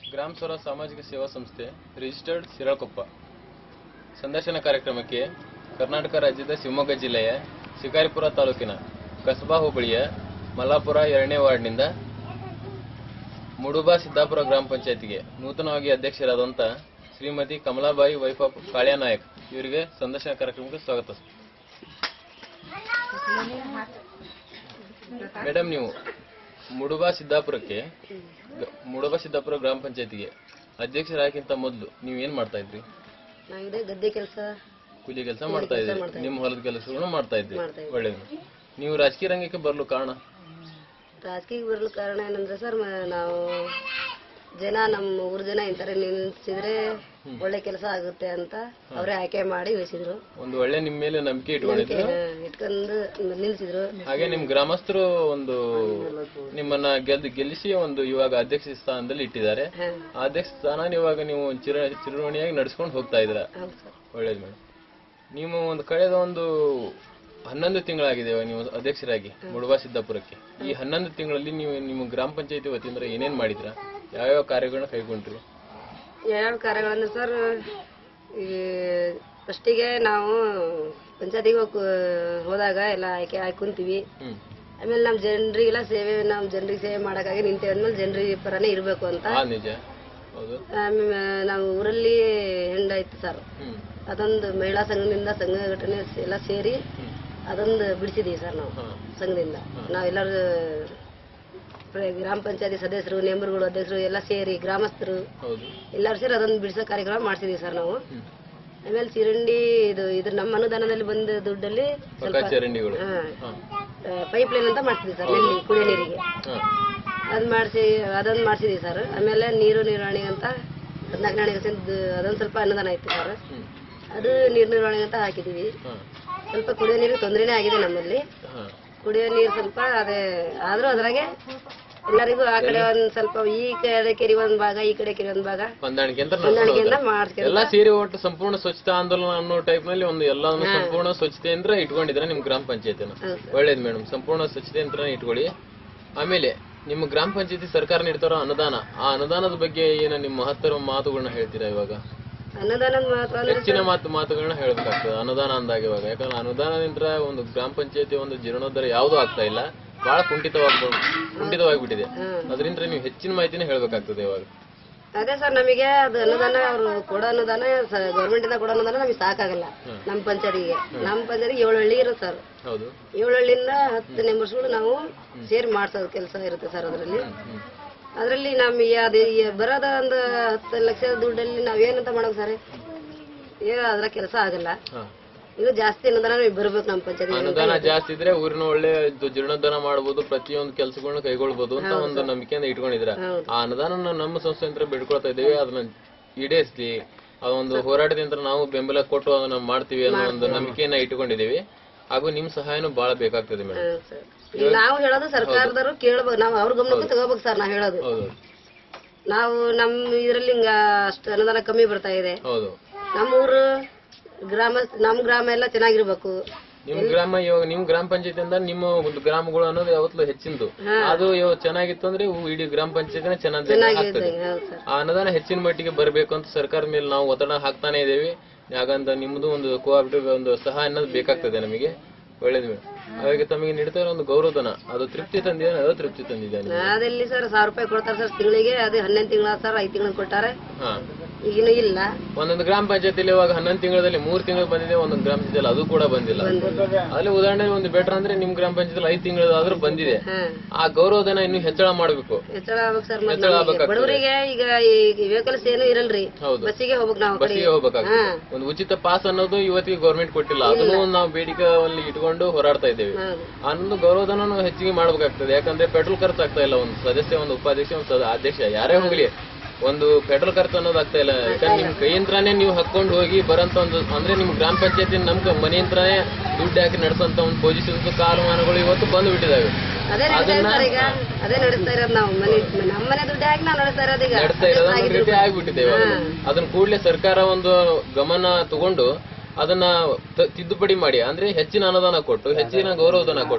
ಗ್ರಾಮ ಸ್ವರಾಜ್ ಸಾಮಾಜಿಕ ಸೇವಾ ಸಂಸ್ಥೆ ರಿಜಿಸ್ಟರ್ಡ್ ಸಿರಳಕೊಪ್ಪ ಸಂದರ್ಶನ ಕಾರ್ಯಕ್ರಮಕ್ಕೆ ಕರ್ನಾಟಕ ರಾಜ್ಯದ ಶಿವಮೊಗ್ಗ ಜಿಲ್ಲೆಯ ಶಿಕಾರಿಪುರ ತಾಲೂಕಿನ ಕಸಬಾ ಹೋಬಳಿಯ ಮಲ್ಲಾಪುರ ಎರಡನೇ ವಾರ್ಡ್ನಿಂದ ಮುಡುಬಾ ಸಿದ್ದಾಪುರ ಗ್ರಾಮ ಪಂಚಾಯತಿಗೆ ನೂತನವಾಗಿ ಅಧ್ಯಕ್ಷರಾದಂಥ ಶ್ರೀಮತಿ ಕಮಲಾಬಾಯಿ ವೈಫ್ ಆಫ್ ಕಾಳ್ಯ ನಾಯಕ್ ಇವರಿಗೆ ಸಂದರ್ಶನ ಕಾರ್ಯಕ್ರಮಕ್ಕೆ ಸ್ವಾಗತ ಮೇಡಮ್ ನೀವು ಮುಡುಬಾ ಸಿದ್ದಾಪುರಕ್ಕೆ ಗ- ಮುಡುಬಾ ಸಿದ್ದಾಪುರ ಗ್ರಾಮ ಪಂಚಾಯತಿಗೆ ಅಧ್ಯಕ್ಷರಾಗಿಂತ ಮೊದಲು ನೀವು ಏನ್ ಮಾಡ್ತಾ ಇದ್ರಿ ನಾವಿದೆ ಗದ್ದೆ ಕೆಲಸ ಕೂಲಿ ಕೆಲಸ ಮಾಡ್ತಾ ಇದ್ರಿ ನಿಮ್ಮ ಹೊಲದ ಕೆಲಸಗಳನ್ನು ಮಾಡ್ತಾ ಇದ್ರಿ ಮಾಡ್ತಾ ಇದ್ವಿ. ಒಳ್ಳೇದು ನೀವು ರಾಜಕೀಯ ರಂಗಕ್ಕೆ ಬರಲು ಕಾರಣ ರಾಜಕೀಯ ಬರಲು ಕಾರಣ ಏನಂದ್ರೆ ಸರ್ ಮ- ನಾವು ಜನ ನಮ್ಮ ಊರ್ ಜನ ಇಂತಾರೆ ನಿಲ್ಸಿದ್ರೆ ಒಳ್ಳೆ ಕೆಲಸ ಆಗುತ್ತೆ ಅಂತ ಅವರೇ ಆಯ್ಕೆ ಮಾಡಿ ವಹಿಸಿದ್ರು ಒಂದು ಒಳ್ಳೆ ನಿಮ್ಮ ಮೇಲೆ ನಂಬಿಕೆ ಇಟ್ಕೊಂಡಿದ್ರು ಇಟ್ಕೊಂಡು ನಿಲ್ಸಿದ್ರು ಹಾಗೆ ನಿಮ್ ಗ್ರಾಮಸ್ಥರು ಒಂದು ನಿಮ್ಮನ್ನ ಗೆದ್ದು ಗೆಲ್ಲಿಸಿ ಒಂದು ಇವಾಗ ಅಧ್ಯಕ್ಷ ಸ್ಥಾನದಲ್ಲಿ ಇಟ್ಟಿದ್ದಾರೆ ಹಾ, ಆ ಅಧ್ಯಕ್ಷ ಸ್ಥಾನ ಇವಾಗ ನೀವು ಚಿರ ಚಿರುವಣಿಯಾಗಿ ನಡ್ಸ್ಕೊಂಡು ಹೋಗ್ತಾ ಇದ್ದೀರಾ ಹೌದು ಸರ್ ಒಳ್ಳೇದು ಮೇಡಮ್ ನೀವು ಒಂದು ಕಳೆದ ಒಂದು ಹನ್ನೊಂದು ತಿಂಗಳಾಗಿದೆ ಇವಾಗ ನೀವು ಅಧ್ಯಕ್ಷರಾಗಿ ಮುಡುಬಾ ಸಿದ್ದಾಪುರಕ್ಕೆ ಈ ಹನ್ನೊಂದು ತಿಂಗಳಲ್ಲಿ ನೀವು ನಿಮ್ಮ ಗ್ರಾಮ ಪಂಚಾಯತಿ ವತಿಯಿಂದ ಏನೇನ್ ಮಾಡಿದ್ರ ಯಾವ್ಯಾವ ಕಾರ್ಯಗಳನ್ನ ಕೈಗೊಂಡ್ರಿ ಯಾವ ಕಾರ್ಯಗಳಂದ್ರೆ ಸರ್ ಈ ಫಸ್ಟಿಗೆ ನಾವು ಪಂಚಾಯತಿಗೆ ಹೋದಾಗ ಎಲ್ಲ ಆಯ್ಕೆ ಆಯ್ಕೆ ಕುಂತೀವಿ ಹ್ಮ್ ಆಮೇಲೆ ನಮ್ಮ ಜನರಿಗೆಲ್ಲ ಸೇವೆ ನಮ್ಮ ಜನರಿಗೆ ಸೇವೆ ಮಾಡೋಕ್ಕಾಗಿ ನಿಂತೇವೆ ಅಂದ್ಮೇಲೆ ಜನರಿಗೆ ಪರನೇ ಇರಬೇಕು ಅಂತ ಆ ನಿಜ ಹೌದು ಆಮೇಲೆ ನಾವು ಊರಲ್ಲಿ ಹೆಂಡ ಇತ್ತು ಸರ್ ಹ್ಮ್ ಅದೊಂದು ಮಹಿಳಾ ಸಂಘದಿಂದ ಸಂಘ ಘಟನೆ ಎಲ್ಲ ಸೇರಿ ಹ್ಮ್ ಅದೊಂದು ಬಿಡಿಸಿದೀವಿ ಸರ್ ನಾವು ಹಾ ಸಂಘದಿಂದ ನಾವೆಲ್ಲರೂ ಪ್ರ- ಗ್ರಾಮ ಪಂಚಾಯತಿ ಸದಸ್ಯರು ಮೆಂಬರ್ಗಳು ಅಧ್ಯಕ್ಷರು ಎಲ್ಲ ಸೇರಿ ಗ್ರಾಮಸ್ಥರು ಹೌದು ಎಲ್ಲರೂ ಸೇರಿ ಅದೊಂದು ಬಿಡಿಸೋ ಕಾರ್ಯಕ್ರಮ ಮಾಡ್ಸಿದೀವಿ ಸರ್ ನಾವು ಹ್ಮ್ ಆಮೇಲೆ ಚಿರಂಡಿ ಇದು ಇದ್ರ ನಮ್ಮ ಅನುದಾನದಲ್ಲಿ ಬಂದ ದುಡ್ಡಲ್ಲಿ ಪಕ್ಕ ಚರಂಡಿಗಳು ಹಾ, ಹಾ ಪೈಪ್ ಲೈನ್ ಅಂತ ಮಾಡ್ಸಿದ್ವಿ ಸರ್ ನಲ್ಲಿ ಕುಡಿಯೋ ನೀರಿಗೆ ಹಾ ಅದ್ ಮಾಡಿಸಿ ಅದೊಂದು ಮಾಡ್ಸಿದೀವಿ ಸರ್ ಆಮೇಲೆ ನೀರು ನಿರ್ವಹಣೆ ಅಂತ ಹದಿನಾಲ್ಕು ನಾಳೆ ಅದೊಂದು ಸ್ವಲ್ಪ ಅನುದಾನ ಇತ್ತು ಸರ್ ಹ್ಮ್ ಅದು ನೀರು ನಿರ್ವಹಣೆ ಅಂತ ಹಾಕಿದೀವಿ ಹಾ ಸ್ವಲ್ಪ ಕುಡಿಯೋ ನೀರಿಗೆ ತೊಂದರೆನೇ ಆಗಿದೆ ನಮ್ಮಲ್ಲಿ ಹಾ ಕುಡಿಯೋ ನೀರು ಸ್ವಲ್ಪ ಅದೇ ಆದ್ರೂ ಅದ್ರಾಗೆ ಎಲ್ಲರಿಗೂ ಆ ಕಡೆ ಒಂದ್ ಸ್ವಲ್ಪ ಈ ಕಡೆ ಕೆರೆ ಒಂದ್ ಭಾಗ ಈ ಕಡೆ ಕೆರೆ ಒಂದ್ ಭಾಗ ಹೊಂದಾಣಿಕೆ ಅಂತ ಹೊಂದಾಣಿಕೆಯಿಂದ ಮಾಡ್ಸ್ಕೊಂಡು ಎಲ್ಲ ಸೇರಿ ಒಟ್ಟು ಸಂಪೂರ್ಣ ಸ್ವಚ್ಛತಾ ಆಂದೋಲನ ಅನ್ನೋ ಟೈಪ್ ನಲ್ಲಿ ಒಂದು ಎಲ್ಲಾನು ಸಂಪೂರ್ಣ ಸ್ವಚ್ಛತೆಯಿಂದ ಇಟ್ಕೊಂಡಿದ್ರೆ ನಿಮ್ ಗ್ರಾಮ ಪಂಚಾಯತಿನ ಹೌದು. ಒಳ್ಳೇದು ಮೇಡಮ್ ಸಂಪೂರ್ಣ ಸ್ವಚ್ಛತೆ ಅಂತ ಇಟ್ಕೊಳ್ಳಿ ಆಮೇಲೆ ನಿಮ್ಮ ಗ್ರಾಮ ಪಂಚಾಯತಿ ಸರ್ಕಾರ ನೀಡ್ತಾರೋ ಅನುದಾನ ಆ ಅನುದಾನದ ಬಗ್ಗೆ ಏನ ನಿಮ್ಮ ಮಹತ್ತರ ಮಾತುಗಳನ್ನ ಹೇಳ್ತೀರಾ ಇವಾಗ ಅನ್ನದಾನದ ಮಾತು ಅಂದ್ರೆ ಹೆಚ್ಚಿನ ಮಾತು ಮಾತುಗಳನ್ನ ಹೇಳ್ಬೇಕಾಗ್ತದೆ ಅನುದಾನ ಅಂದಾಗ ಇವಾಗ ಯಾಕಂದ್ರೆ ಅನುದಾನದಿಂದ ಒಂದು ಗ್ರಾಮ ಪಂಚಾಯತಿ ಒಂದು ಜೀರ್ಣೋದ್ಧಾರ ಯಾವ್ದು ಆಗ್ತಾ ಇಲ್ಲ ಬಹಳ ಕುಂಠಿತವಾಗಿ ಕುಂಠಿತವಾಗಿಬಿಟ್ಟಿದೆ ಅದರಿಂದ ನೀವು ಹೆಚ್ಚಿನ ಮಾಹಿತಿನ ಹೇಳ್ಬೇಕಾಗ್ತದೆ ಇವಾಗ ಅದೇ ಸರ್ ನಮಗೆ ಅದು ಅನುದಾನ ಅವ್ರು ಕೊಡೋ ಅನುದಾನ ಗೌರ್ಮೆಂಟ್ ಇಂದ ಕೊಡೋ ಅನುದಾನ ನಮಗೆ ಸಾಕಾಗಲ್ಲ ನಮ್ಮ ಪಂಚಾಯತಿಗೆ ನಮ್ಮ ಪಂಚಾಯತಿಗೆ ಏಳು ಹಳ್ಳಿ ಇರುತ್ತೆ ಸರ್ ಹೌದು ಏಳು ಹಳ್ಳಿಯಿಂದ ಹತ್ತು ಮೆಂಬರ್ಸ್ಗಳು ನಾವು ಸೇರಿ ಮಾಡ್ಸೋದು ಕೆಲಸ ಇರುತ್ತೆ ಸರ್ ಅದರಲ್ಲಿ ಹ್ಮ್ ಅದರಲ್ಲಿ ನಮಗೆ ಅದು ಈ ಬರೋದ ಒಂದು ಹತ್ತು ಲಕ್ಷ ದುಡ್ಡಲ್ಲಿ ನಾವೇನಂತ ಮಾಡೋದು ಸರ್ ಏನು ಅದರ ಕೆಲಸ ಆಗಲ್ಲ ಹಾ ಇದು ಜಾಸ್ತಿ ಅನುದಾನ ನಮಗೆ ಬರ್ಬೇಕು ನಮ್ಮ ಪಂಚಾಯತಿ ಅನುದಾನ ಜಾಸ್ತಿ ಇದ್ರೆ ಊರಿನ ಒಳ್ಳೆ ಇದು ಜೀರ್ಣೋದ್ಧಾರ ಮಾಡಬಹುದು ಪ್ರತಿಯೊಂದು ಕೆಲಸಗಳನ್ನ ಕೈಗೊಳ್ಬಹುದು ಅಂತ ಒಂದು ನಂಬಿಕೆಯಿಂದ ಇಟ್ಕೊಂಡಿದ್ರ ಹೌದು. ಆ ಅನುದಾನ ನಮ್ಮ ಸಂಸ್ಥೆಯಿಂದ ಬೇಡ್ಕೊಳ್ತಾ ಇದ್ದೀವಿ ಅದನ್ನ ಈಡೇರಿಸ್ಲಿ ಆ ಒಂದು ಹೋರಾಟದಿಂದ ನಾವು ಬೆಂಬಲ ಕೊಟ್ಟು ಅದನ್ನ ಮಾಡ್ತೀವಿ ಅನ್ನೋ ಒಂದು ನಂಬಿಕೆಯನ್ನ ಇಟ್ಕೊಂಡಿದೀವಿ ಹಾಗೂ ನಿಮ್ ಸಹಾಯನೂ ಬಹಳ ಬೇಕಾಗ್ತದೆ ಮೇಡಮ್ ಹೌದು ಸರ್. ಈಗ ನಾವು ಹೇಳೋದು ಸರ್ಕಾರದವರು ಕೇಳ್ಬೇಕು ನಾವು ಅವ್ರ ಗಮನಕ್ಕೂ ತಗೋಬೇಕು ಸರ್ ನಾವು ಹೇಳೋದು ಹೌದು ನಾವು ನಮ್ಮ ಇದರಲ್ಲಿ ಹಿಂಗ ಅಷ್ಟು ಅನುದಾನ ಕಮ್ಮಿ ಬರ್ತಾ ಇದೆ ಹೌದು ನಮ್ಮ ಊರು ಗ್ರಾಮ ನಮ್ಮ ಗ್ರಾಮ ಎಲ್ಲ ಚೆನ್ನಾಗಿರ್ಬೇಕು ನಿಮ್ ಗ್ರಾಮ ಇವಾಗ ನಿಮ್ ಗ್ರಾಮ ಪಂಚಾಯತಿಯಿಂದ ನಿಮ್ಮ ಒಂದು ಗ್ರಾಮಗಳು ಅನ್ನೋದು ಯಾವತ್ತೂ ಹೆಚ್ಚಿಂದು ಅದು ಇವಾಗ ಚೆನ್ನಾಗಿತ್ತು ಅಂದ್ರೆ ಇವು ಇಡೀ ಗ್ರಾಮ ಪಂಚಾಯತಿನ ಚೆನ್ನಾಗಿ ಆಗ್ತದೆ ಹೌದು ಸರ್ ಆ ಅನುದಾನ ಹೆಚ್ಚಿನ ಮಟ್ಟಿಗೆ ಬರಬೇಕು ಅಂತ ಸರ್ಕಾರದ ಮೇಲೆ ನಾವು ಒತ್ತಡ ಹಾಕ್ತಾನೆ ಇದ್ದೇವೆ ಯಾಕಂತ ನಿಮ್ದು ಒಂದು ಕೋಆಪರೇಟಿವ್ ಒಂದು ಸಹಾಯ ಅನ್ನೋದು ಬೇಕಾಗ್ತದೆ ನಮಗೆ ಒಳ್ಳೇದು ಮೇಡಮ್ ಹಾಗಾಗಿ ತಮಗೆ ನೀಡ್ತಾ ಇರೋ ಒಂದು ಗೌರವಧನ ಅದು ತೃಪ್ತಿ ತಂದಿದೆ ಅದು ತೃಪ್ತಿ ತಂದಿದೆ ನಿಮಗೆ ಅದಲ್ಲಿ ಸರ್ ಸಾವಿರ ರೂಪಾಯಿ ಕೊಡ್ತಾರೆ ಸರ್ ತಿಂಗಳಿಗೆ ಅದು ಹನ್ನೊಂದು ತಿಂಗಳ ಸರ್ ಐದು ತಿಂಗಳು ಕೊಟ್ಟಾರೆ ಹಾ ಈಗಿನೂ ಇಲ್ಲ ಒಂದೊಂದು ಗ್ರಾಮ ಪಂಚಾಯತಿಲಿ ಇವಾಗ ಹನ್ನೊಂದು ತಿಂಗಳಲ್ಲಿ ಮೂರು ತಿಂಗಳು ಬಂದಿದೆ ಒಂದೊಂದು ಗ್ರಾಮ ಪಂಚಾಯತಿಲಿ ಅದು ಕೂಡ ಬಂದಿಲ್ಲ ಅಲ್ಲಿ ಉದಾಹರಣೆ ಒಂದು ಬೆಟರ್ ಅಂದ್ರೆ ನಿಮ್ ಗ್ರಾಮ ಪಂಚಾಯತಿಲಿ ಐದು ತಿಂಗಳಾದ್ರೂ ಬಂದಿದೆ ಹಾ ಆ ಗೌರವಧನ ಇನ್ನೂ ಹೆಚ್ಚಳ ಮಾಡಬೇಕು ಹೆಚ್ಚಳ ಆಗ್ಬೇಕು ಸರ್ ಮತ್ತೆ ಹೆಚ್ಚಳ ನಮಗೆ. ಆಗ್ಬೇಕಾಗ್ತದೆ. ಬಡವರಿಗೆ ಈಗ ಈ ವೆಹಿಕಲ್ಸ್ ಏನು ಇರಲ್ರಿ ಹೌದು ಬಸ್ಸಿಗೆ ಹೋಗ್ಬೇಕು ನಾವು ಆ ಕಡೆ ಬಸ್ಸಿಗೆ ಹೋಗ್ಬೇಕಾಗ್ತದೆ ಒಂದು ಉಚಿತ ಪಾಸ್ ಅನ್ನೋದು ಇವತ್ತಿಗೆ ಗೌರ್ಮೆಂಟ್ ಕೊಟ್ಟಿಲ್ಲ ಅದನ್ನು ನಾವು ಬೇಡಿಕೆ ಅಲ್ಲಿ ಇಟ್ಕೊಂಡು ಹೋರಾಡ್ತಾ ಇದ್ದೇವೆ ಹೌದು ಅನ್ನೊಂದು ಗೌರವಧನ ಹೆಚ್ಚಿಗೆ ಮಾಡ್ಬೇಕಾಗ್ತದೆ ಯಾಕಂದ್ರೆ ಪೆಟ್ರೋಲ್ ಖರ್ಚು ಆಗ್ತಾ ಇಲ್ಲ ಒಂದು ಸದಸ್ಯ ಒಂದು ಉಪಾಧ್ಯಕ್ಷ ಒಂದು ಸದ- ಅಧ್ಯಕ್ಷ ಯಾರೇ ಹೋಗ್ಲಿ ಒಂದು ಪೆಟ್ರೋಲ್ ಖರ್ಚು ಅನ್ನೋದು ಆಗ್ತಾ ಇಲ್ಲ ಯಾಕಂದ್ರೆ ನಿಮ್ ಕೈಯಿಂದಾನೇ ನೀವು ಹಾಕೊಂಡು ಹೋಗಿ ಬರೋಂತ ಒಂದು ಅಂದ್ರೆ ನಿಮ್ ಗ್ರಾಮ ಪಂಚಾಯತಿ ನಮ್ ಮನೆಯಿಂದಾನೇ ದುಡ್ಡು ಹಾಕಿ ನಡೆಸಂತ ಒಂದು ಪೊಸಿಷನ್ಸ್ ಕಾಲಮಾನಗಳು ಇವತ್ತು ಬಂದು ಬಿಟ್ಟಿದಾವೆ ಅದೇ ನಡೀತಾ ಇದೆ ಸರ್ ಈಗ ಅದೇ ನಡೆಸ್ತಾ ಇರೋದು ನಾವು ಮನೆ ನಮ್ಮ ಮನೆ ದುಡ್ಡು ಹಾಕಿ ನಾವು ನಡೆಸ್ತಾ ಇರೋದು ಈಗ ನಡೆಸ್ತಾ ಇರೋದು ಒಂದು ರೀತಿ ಆಗ್ಬಿಟ್ಟಿದೆ ಇವಾಗ. ಅದನ್ನ ಕೂಡಲೇ ಸರ್ಕಾರ ಒಂದು ಗಮನ ತಗೊಂಡು ಅದನ್ನ ತ- ತಿದ್ದುಪಡಿ ಮಾಡಿ ಅಂದ್ರೆ ಹೆಚ್ಚಿನ ಅನುದಾನ ಕೊಟ್ಟು ಹೆಚ್ಚಿನ ಗೌರವಧನ ಕೊಟ್ಟು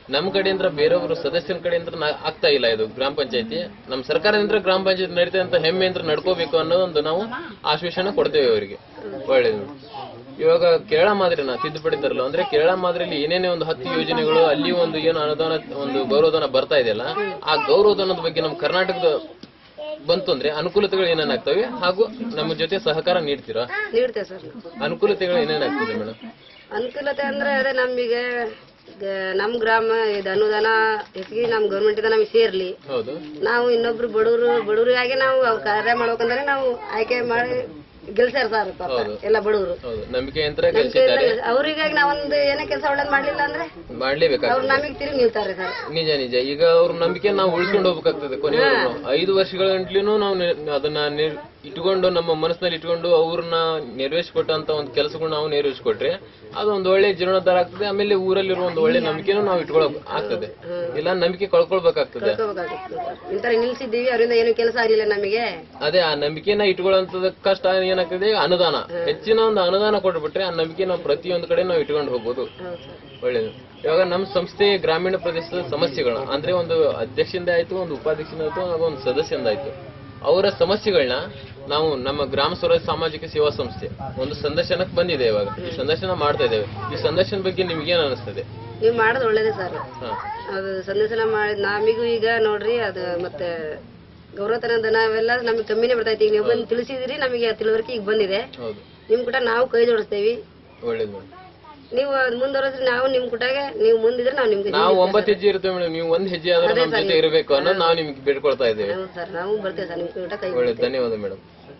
ನಮ್ಮ ಕಡೆಯಿಂದ ಬೇರೆಯವರು ಸದಸ್ಯನ ಕಡೆಯಿಂದ ನಾ- ಆಗ್ತಾ ಇಲ್ಲ ಇದು ಗ್ರಾಮ ಪಂಚಾಯತಿ ನಮ್ಮ ಸರ್ಕಾರದಿಂದ ಗ್ರಾಮ ಪಂಚಾಯತಿ ನಡೀತಾ ಅಂತ ಹೆಮ್ಮೆ ಅಂತ ನಡ್ಕೋಬೇಕು ಅನ್ನೋದೊಂದು ನಾವು ಆಶ್ವಾಸನೆ ಕೊಡ್ತೇವೆ ಅವರಿಗೆ ಒಳ್ಳೇದು ಇವಾಗ ಕೇರಳ ಮಾದರಿನ ತಿದ್ದುಪಡಿ ತರಲು ಅಂದ್ರೆ ಕೇರಳ ಮಾದರಿಯಲ್ಲಿ ಏನೇನೇ ಒಂದು ಹತ್ತು ಯೋಜನೆಗಳು ಅಲ್ಲಿ ಒಂದು ಏನು ಅನುದಾನ ಒಂದು ಗೌರವಧನ ಬರ್ತಾ ಇದೆಯಲ್ಲ ಆ ಗೌರವಧನದ ಬಗ್ಗೆ ನಮ್ಮ ಕರ್ನಾಟಕದ ಬಂತು ಅಂದ್ರೆ ಅನುಕೂಲತೆಗಳು ಏನೇನಾಗ್ತವೆ ಹಾಗೂ ನಮ್ಮ ಜೊತೆ ಸಹಕಾರ ನೀಡ್ತೀರಾ ನೀಡ್ತೇವೆ ಸರ್ ಅನುಕೂಲತೆಗಳು ಏನೇನಾಗ್ತದೆ ಮೇಡಮ್ ಅನುಕೂಲತೆ ಅಂದ್ರೆ ಅದೇ ನಮಗೆ ನಮ್ಮ ಗ್ರಾಮ ಇದು ಅನುದಾನ ಹೆಚ್ಚಿಗೆ ನಮ್ಮ ಗೌರ್ಮೆಂಟ್ ಇಂದ ನಮಗೆ ಸೇರ್ಲಿ ಹೌದು ನಾವು ಇನ್ನೊಬ್ರು ಬಡವರು ಬಡವರಿಗಾಗಿ ನಾವು ಅವ್ರ ಕಾರ್ಯ ಮಾಡ್ಬೇಕಂದ್ರೆ ನಾವು ಆಯ್ಕೆ ಮಾಡಿ ಗೆಲ್ಸ್ಯಾರ ಸರ್ ಪಾಪ ಎಲ್ಲ ಬಡವರು ಹೌದು ನಂಬಿಕೆ ಯಂತ್ರ ಗೆಲ್ಸಿದ್ದಾರೆ ಅವ್ರಿಗಾಗಿ ನಾವೊಂದು ಏನೇ ಕೆಲಸ ಒಳ್ಳೇದ್ ಮಾಡ್ಲಿಲ್ಲ ಅಂದ್ರೆ ಮಾಡ್ಲೇಬೇಕಾಗ್ತದೆ ಅವ್ರು ನಮಗೆ ತಿರುಗಿ ನಿಲ್ತಾರೆ ಸರ್ ನಿಜ ನಿಜ ಈಗ ಅವ್ರ ನಂಬಿಕೆ ನಾವು ಉಳಿಸ್ಕೊಂಡು ಹೋಗ್ಬೇಕಾಗ್ತದೆ ಕೊನೆವರೆಗೂ ಐದು ವರ್ಷಗಳ ಗಂಟ್ಲೂ ನಾವು ನಿ- ಅದನ್ನ ನಿರ್- ಇಟ್ಕೊಂಡು ನಮ್ಮ ಮನಸ್ಸಿನಲ್ಲಿ ಇಟ್ಕೊಂಡು ಅವ್ರನ್ನ ನೆರವೇರಿಸ್ಕೊಟ್ಟಂತ ಒಂದು ಕೆಲಸಗಳು ನಾವು ನೆರವೇರಿಸ್ಕೊಟ್ರೆ ಅದು ಒಂದು ಒಳ್ಳೆ ಜೀರ್ಣೋದ್ಧಾರ ಆಗ್ತದೆ ಆಮೇಲೆ ಊರಲ್ಲಿರೋ ಒಂದು ಒಳ್ಳೆ ನಂಬಿಕೆನೂ ನಾವು ಇಟ್ಕೊಳಕ್ ಆಗ್ತದೆ ಇಲ್ಲ ನಂಬಿಕೆ ಕಳ್ಕೊಳ್ಬೇಕಾಗ್ತದೆ ತಿಳ್ಕೊಬೇಕಾಗುತ್ತೆ ಸರ್ ಇಂತರ ನಿಲ್ಸಿದ್ದೀವಿ ಅವರಿಂದ ಏನು ಕೆಲಸ ಆಗ್ಲಿಲ್ಲ ನಮಗೆ ಅದೇ ಆ ನಂಬಿಕೆನ ಇಟ್ಕೊಳ್ಳೋಂಥದ್ದು ಕಷ್ಟ ಏನಾಗ್ತದೆ ಅನುದಾನ ಹೆಚ್ಚಿನ ಒಂದು ಅನುದಾನ ಕೊಟ್ಬಿಟ್ರೆ ಆ ನಂಬಿಕೆ ನಾವು ಪ್ರತಿಯೊಂದು ಕಡೆ ನಾವು ಇಟ್ಕೊಂಡು ಹೋಗ್ಬೋದು ಹೌದು ಸರ್ ಒಳ್ಳೇದು ಇವಾಗ ನಮ್ಮ ಸಂಸ್ಥೆ ಗ್ರಾಮೀಣ ಪ್ರದೇಶದ ಸಮಸ್ಯೆಗಳನ್ನ ಅಂದ್ರೆ ಒಂದು ಅಧ್ಯಕ್ಷದಿಂದ ಆಯ್ತು ಒಂದು ಉಪಾಧ್ಯಕ್ಷದಿಂದ ಆಯ್ತು ಹಾಗೂ ಒಂದು ಸದಸ್ಯರಿಂದ ಆಯ್ತು ಅವರ ಸಮಸ್ಯೆಗಳನ್ನ ನಾವು ನಮ್ಮ ಗ್ರಾಮ ಸ್ವರಾಜ್ ಸಾಮಾಜಿಕ ಸೇವಾ ಸಂಸ್ಥೆ ಒಂದು ಸಂದರ್ಶನಕ್ಕೆ ಬಂದಿದೆ ಇವಾಗ ಈ ಸಂದರ್ಶನ ಮಾಡ್ತಾ ಇದ್ದೇವೆ ಈ ಸಂದರ್ಶನ ಬಗ್ಗೆ ನಿಮ್ಗೇನ್ ಅನಿಸ್ತದೆ ನೀವು ಮಾಡೋದು ಒಳ್ಳೇದೇ ಸರ್ ಹಾ ಅದು ಸಂದರ್ಶನ ಮಾಡಿದ್ ನಮಿಗೂ ಈಗ ನೋಡ್ರಿ ಅದು ಮತ್ತೆ ಗೌರವತನದ ನಾವೆಲ್ಲ ನಮಗೆ ಕಮ್ಮಿನೇ ಬರ್ತೈತಿ ಈಗ ನೀವು ಬಂದು ತಿಳಿಸಿದ್ರಿ ನಮಗೆ ತಿಳುವಳಿಕೆ ಈಗ ಬಂದಿದೆ ಹೌದು ನಿಮ್ ಕೂಡ ನಾವು ಕೈ ಜೋಡಿಸ್ತೇವಿ ಒಳ್ಳೇದು ಮೇಡಮ್ ನೀವು ಮುಂದುವರೆಸ್ರಿ ನಾವು ನಿಮ್ ಕೂಟಾಗ ನೀವು ಮುಂದಿದ್ರೆ ನಾವು ನಿಮ್ಗೆ ನಾವು ಒಂಬತ್ತು ಹೆಜ್ಜೆ ಇರ್ತೇವೆ ಮೇಡಮ್ ನೀವು ಒಂದ್ ಹೆಜ್ಜೆ ಆದ್ರೆ ನಮ್ಮ ಜೊತೆ ಇರಬೇಕು ಅನ್ನೋದು ನಾವು ನಿಮ್ಗೆ ಬೇಡ್ಕೊಳ್ತಾ ಇದ್ದೇವೆ ಹೌದು ಸರ್ ನಾವು ಬರ್ತೇವೆ ಸರ್ ನಿಮ್ ಕೂಟ ಕೈ ಒಳ್ಳೆ ಧನ್ಯವಾದ ಮೇಡಮ್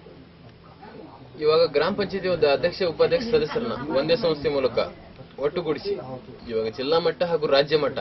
ಇವಾಗ ಗ್ರಾಮ ಪಂಚಾಯತಿ ಒಂದು ಅಧ್ಯಕ್ಷ ಉಪಾಧ್ಯಕ್ಷ ಸದಸ್ಯರನ್ನ ಒಂದೇ ಸಂಸ್ಥೆ ಮೂಲಕ ಒಟ್ಟುಗೂಡಿಸಿ ಇವಾಗ ಜಿಲ್ಲಾ ಮಟ್ಟ ಹಾಗೂ ರಾಜ್ಯ ಮಟ್ಟ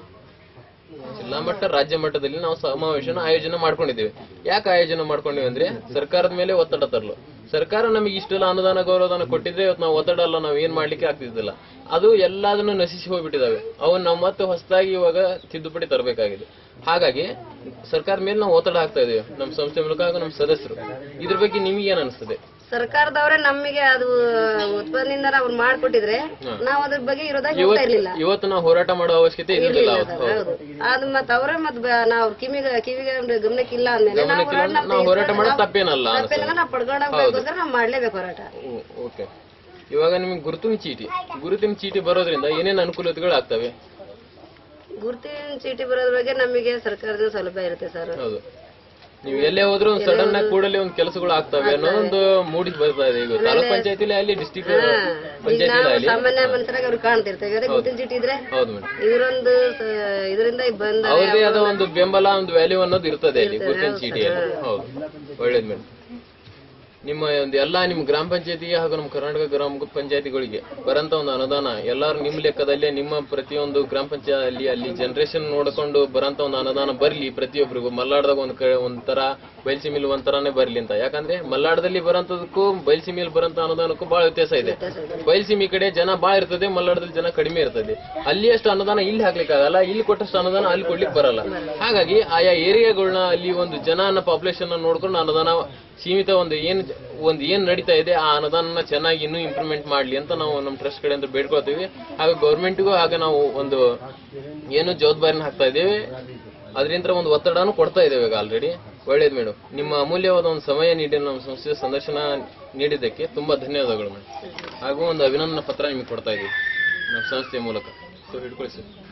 ಜಿಲ್ಲಾ ಮಟ್ಟ ರಾಜ್ಯ ಮಟ್ಟದಲ್ಲಿ ನಾವು ಸಮಾವೇಶನ ಆಯೋಜನೆ ಮಾಡ್ಕೊಂಡಿದ್ದೇವೆ ಯಾಕೆ ಆಯೋಜನೆ ಮಾಡ್ಕೊಂಡಿವಿ ಅಂದ್ರೆ ಸರ್ಕಾರದ ಮೇಲೆ ಒತ್ತಡ ತರಲು ಸರ್ಕಾರ ನಮಗೆ ಇಷ್ಟೆಲ್ಲ ಅನುದಾನ ಗೌರವಧನ ಕೊಟ್ಟಿದ್ರೆ ಇವತ್ತು ನಾವು ಒತ್ತಡ ಎಲ್ಲ ನಾವು ಏನ್ ಮಾಡ್ಲಿಕ್ಕೆ ಆಗ್ತಿದ್ದಿಲ್ಲ ಅದು ಎಲ್ಲದನ್ನು ನಶಿಸಿ ಹೋಗ್ಬಿಟ್ಟಿದಾವೆ ಅವನ್ನ ನಾವು ಮತ್ತೆ ಹೊಸದಾಗಿ ಇವಾಗ ತಿದ್ದುಪಡಿ ತರಬೇಕಾಗಿದೆ ಹಾಗಾಗಿ ಸರ್ಕಾರದ ಮೇಲೆ ನಾವು ಒತ್ತಡ ಹಾಕ್ತಾ ಇದೀವಿ ನಮ್ಮ ಸಂಸ್ಥೆ ಮೂಲಕ ಹಾಗೂ ನಮ್ಮ ಸದಸ್ಯರು ಇದ್ರ ಬಗ್ಗೆ ನಿಮ್ಗೆ ಏನ್ ಅನಿಸ್ತದೆ ಸರ್ಕಾರದವರೇ ನಮಗೆ ಅದು ಉತ್ಪನ್ನದಿಂದ ಅವ್ರು ಮಾಡ್ಕೊಟ್ಟಿದ್ರೆ ನಾವು ಅದ್ರ ಬಗ್ಗೆ ಇರೋದಾಗ ಹೋಗ್ತಾ ಇರ್ಲಿಲ್ಲ ಇವತ್ತು ನಾವು ಹೋರಾಟ ಮಾಡೋ ಅವಶ್ಯಕತೆ ಇರಲಿಲ್ಲ ಅವತ್ತು ಹೌದು ಅದು ಮತ್ ಅವರೇ ಮತ್ ಬ- ನಾವು ಕಿವಿಗೆ ಕಿವಿಗೆ ಒಂದು ಗಮನಕ್ಕಿಲ್ಲ ಅಂದ್ಮೇಲೆ ನಾವು ಹೋರಾಟ ನಾವು ಹೋರಾಟ ಮಾಡೋದು ತಪ್ಪೇನಲ್ಲ ತಪ್ಪೇನಲ್ಲ ನಾವು ಪಡ್ಕೊಂಡೋಗ್ಬೇಕಂದ್ರೆ ನಾವು ಮಾಡ್ಲೇಬೇಕು ಹೋರಾಟ ಓಕೆ ಇವಾಗ ನಿಮಗೆ ಗುರುತಿನ ಚೀಟಿ ಗುರುತಿನ ಚೀಟಿ ಬರೋದ್ರಿಂದ ಏನೇನು ಅನುಕೂಲತೆಗಳು ಆಗ್ತವೆ ಗುರುತಿನ ಚೀಟಿ ಬರೋದ್ರ ಬಗ್ಗೆ ನಮಗೆ ಸರ್ಕಾರದ ಸೌಲಭ್ಯ ಇರುತ್ತೆ ಸರ್ ಹೌದು ನೀವು ಎಲ್ಲೇ ಹೋದ್ರೂ ಒಂದು ಸಡನ್ ಆಗಿ ಕೂಡಲೇ ಒಂದು ಕೆಲಸಗಳು ಆಗ್ತವೆ ಅನ್ನೋದೊಂದು ಮೂಡಿ ಬರ್ತಾ ಇದೆ ಈಗ ತಾಲೂಕ್ ಪಂಚಾಯತಿಲಿ ಅಲ್ಲಿ ಡಿಸ್ಟಿಕ್ ಈಗ ಪಂಚಾಯತಿಲಿ ನಾವು ಅಲ್ಲಿ ಸಾಮಾನ್ಯ ಮನುಷ್ಯರಾಗ ಅವ್ರು ಕಾಣ್ತಿರ್ತೇವೆ ಅದೇ ಗುರುತಿನ ಚೀಟಿ ಇದ್ರೆ ಹೌದು ಮೇಡಮ್ ಇವರೊಂದು ಸ- ಇದರಿಂದ ಬಂದ ಅವ್ರದೇ ಆದ ಒಂದು ಬೆಂಬಲ ಒಂದು ವ್ಯಾಲ್ಯೂ ಅನ್ನೋದು ಇರ್ತದೆ ಅಲ್ಲಿ ಗುರುತಿನ ಚೀಟಿಯಲ್ಲಿ ಹೌದು ಒಳ್ಳೇದು ಮೇಡಮ್ ನಿಮ್ಮ ಒಂದು ಎಲ್ಲಾ ನಿಮ್ಮ ಗ್ರಾಮ ಪಂಚಾಯತಿಗೆ ಹಾಗೂ ನಮ್ಮ ಕರ್ನಾಟಕ ಗ್ರಾಮ ಪಂಚಾಯತಿಗಳಿಗೆ ಬರಂತ ಒಂದು ಅನುದಾನ ಎಲ್ಲಾರು ನಿಮ್ಮ ಲೆಕ್ಕದಲ್ಲೇ ನಿಮ್ಮ ಪ್ರತಿಯೊಂದು ಗ್ರಾಮ ಪಂಚಾಯತಿ ಅಲ್ಲಿ ಜನರೇಷನ್ ನೋಡ್ಕೊಂಡು ಬರಂತ ಒಂದು ಅನುದಾನ ಬರ್ಲಿ ಪ್ರತಿಯೊಬ್ಬರಿಗೂ ಮಲ್ಲಾಡ್ದಾಗ ಒಂದು ಕ ಒಂಥರ ಬಯಲ್ಸಿ ಮಿಲ್ ಒಂಥರಾನೇ ಬರ್ಲಿ ಅಂತ ಯಾಕಂದ್ರೆ ಮಲ್ಲಾಡದಲ್ಲಿ ಬರೋಂಥದಕ್ಕೂ ಬಯಲ್ಸಿ ಮಿಲ್ ಬರೋಂತ ಅನುದಾನಕ್ಕೂ ಬಹಳ ವ್ಯತ್ಯಾಸ ಇದೆ ಬಯಲ್ಸೀಮಿ ಕಡೆ ಜನ ಬಾಳ ಇರ್ತದೆ ಮಲ್ಲಾಡದಲ್ಲಿ ಜನ ಕಡಿಮೆ ಇರ್ತದೆ ಅಲ್ಲಿ ಅಷ್ಟು ಅನುದಾನ ಇಲ್ಲಿ ಹಾಕ್ಲಿಕ್ಕೆ ಆಗಲ್ಲ ಇಲ್ಲಿ ಕೊಟ್ಟಷ್ಟು ಅನುದಾನ ಅಲ್ಲಿ ಕೊಡ್ಲಿಕ್ಕೆ ಬರಲ್ಲ ಹಾಗಾಗಿ ಆಯಾ ಏರಿಯಾಗಳನ್ನ ಅಲ್ಲಿ ಒಂದು ಜನ ಅನ್ನೋ ಪಾಪ್ಯುಲೇಷನ್ ನೋಡ್ಕೊಂಡು ಅನುದಾನ ಸೀಮಿತ ಒಂದು ಏನ್ ಒಂದು ಏನ್ ನಡೀತಾ ಇದೆ ಆ ಅನುದಾನ ಚೆನ್ನಾಗಿ ಇನ್ನೂ ಇಂಪ್ರೂವ್ಮೆಂಟ್ ಮಾಡ್ಲಿ ಅಂತ ನಾವು ನಮ್ಮ ಟ್ರಸ್ಟ್ ಕಡೆಯಿಂದ ಬೇಡ್ಕೊಳ್ತೀವಿ ಹಾಗೂ ಗೌರ್ಮೆಂಟ್ಗೂ ಹಾಗೆ ನಾವು ಒಂದು ಏನು ಜವಾಬ್ದಾರಿನ ಹಾಕ್ತಾ ಇದ್ದೇವೆ ಅದರಿಂದ ಒಂದು ಒತ್ತಡನೂ ಕೊಡ್ತಾ ಇದ್ದೇವೆ ಈಗ ಆಲ್ರೆಡಿ ಒಳ್ಳೇದು ಮೇಡಮ್ ನಿಮ್ಮ ಅಮೂಲ್ಯವಾದ ಒಂದು ಸಮಯ ನೀಡಿ ನಮ್ಮ ಸಂಸ್ಥೆ ಸಂದರ್ಶನ ನೀಡಿದ್ದಕ್ಕೆ ತುಂಬಾ ಧನ್ಯವಾದಗಳು ಮೇಡಮ್ ಹಾಗೂ ಒಂದು ಅಭಿನಂದನಾ ಪತ್ರ ನಿಮಗೆ ಕೊಡ್ತಾ ಇದ್ದೀವಿ ನಮ್ಮ ಸಂಸ್ಥೆಯ ಮೂಲಕ ಸೊ ಹಿಡ್ಕೊಳ್ಳಿ ಸರ್